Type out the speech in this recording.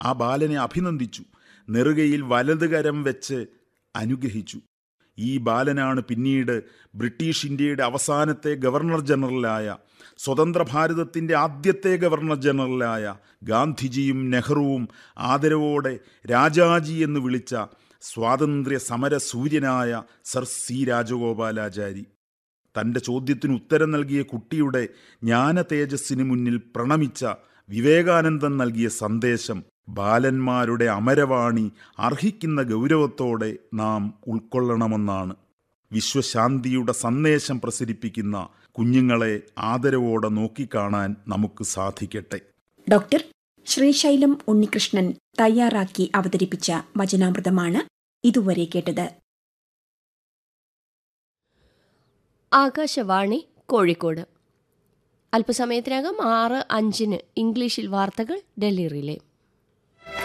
ആ ബാലനെ അഭിനന്ദിച്ചു നെറുകയിൽ വലത് കരം വെച്ച് അനുഗ്രഹിച്ചു ഈ ബാലനാണ് പിന്നീട് ബ്രിട്ടീഷ് ഇന്ത്യയുടെ അവസാനത്തെ ഗവർണർ ജനറലായ സ്വതന്ത്ര ഭാരതത്തിൻ്റെ ആദ്യത്തെ ഗവർണർ ജനറലായ ഗാന്ധിജിയും നെഹ്റുവും ആദരവോടെ രാജാജി എന്ന് വിളിച്ച സ്വാതന്ത്ര്യ സമര സൂര്യനായ സർ സി രാജഗോപാലാചാരി തൻ്റെ ചോദ്യത്തിന് ഉത്തരം നൽകിയ കുട്ടിയുടെ ജ്ഞാന തേജസ്സിന് മുന്നിൽ പ്രണമിച്ച വിവേകാനന്ദൻ നൽകിയ സന്ദേശം ബാലന്മാരുടെ അമരവാണി അർഹിക്കുന്ന ഗൗരവത്തോടെ നാം ഉൾക്കൊള്ളണമെന്നാണ് വിശ്വശാന്തിയുടെ സന്ദേശം പ്രസരിപ്പിക്കുന്ന കുഞ്ഞുങ്ങളെ ആദരവോടെ നോക്കിക്കാണാൻ നമുക്ക് സാധിക്കട്ടെ ഡോക്ടർ ശ്രീശൈലം ഉണ്ണികൃഷ്ണൻ തയ്യാറാക്കി അവതരിപ്പിച്ച വചനാമൃതമാണ് ഇതുവരെ കേട്ടത് ആകാശവാണി കോഴിക്കോട് അല്പസമയത്തിനകം ആറ് അഞ്ചിന് ഇംഗ്ലീഷിൽ വാർത്തകൾ ഡൽഹി റിലേ